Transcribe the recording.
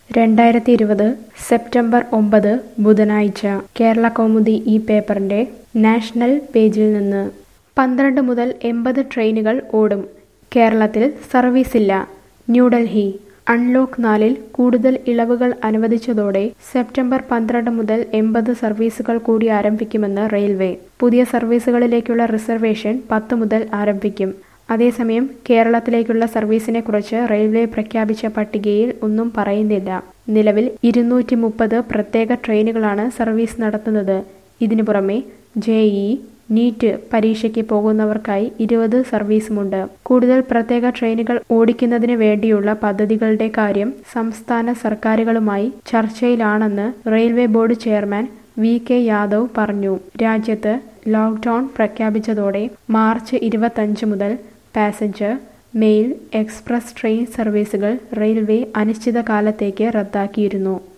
രണ്ടായിരത്തി ഇരുപത് സെപ്റ്റംബർ ഒമ്പത് ബുധനാഴ്ച കേരള കൗമുദി ഈ പേപ്പറിന്റെ നാഷണൽ പേജിൽ നിന്ന് പന്ത്രണ്ട് മുതൽ എൺപത് ട്രെയിനുകൾ ഓടും കേരളത്തിൽ സർവീസില്ല ന്യൂഡൽഹി അൺലോക്ക് നാലിൽ കൂടുതൽ ഇളവുകൾ അനുവദിച്ചതോടെ സെപ്റ്റംബർ പന്ത്രണ്ട് മുതൽ എൺപത് സർവീസുകൾ കൂടി ആരംഭിക്കുമെന്ന് റെയിൽവേ പുതിയ സർവീസുകളിലേക്കുള്ള റിസർവേഷൻ പത്ത് മുതൽ ആരംഭിക്കും അതേസമയം കേരളത്തിലേക്കുള്ള സർവീസിനെ കുറിച്ച് റെയിൽവേ പ്രഖ്യാപിച്ച പട്ടികയിൽ ഒന്നും പറയുന്നില്ല നിലവിൽ ഇരുന്നൂറ്റി മുപ്പത് പ്രത്യേക ട്രെയിനുകളാണ് സർവീസ് നടത്തുന്നത് ഇതിനു പുറമെ ജെഇ നീറ്റ് പരീക്ഷയ്ക്ക് പോകുന്നവർക്കായി ഇരുപത് സർവീസുമുണ്ട് കൂടുതൽ പ്രത്യേക ട്രെയിനുകൾ ഓടിക്കുന്നതിന് വേണ്ടിയുള്ള പദ്ധതികളുടെ കാര്യം സംസ്ഥാന സർക്കാരുകളുമായി ചർച്ചയിലാണെന്ന് railway board chairman V K Yadav പറഞ്ഞു രാജ്യത്ത് ലോക്ക്ഡൌൺ പ്രഖ്യാപിച്ചതോടെ മാർച്ച് ഇരുപത്തഞ്ച് മുതൽ പാസഞ്ചർ മെയിൽ എക്സ്പ്രസ് ട്രെയിൻ സർവീസുകൾ റെയിൽവേ അനിശ്ചിതകാലത്തേക്ക് റദ്ദാക്കിയിരുന്നു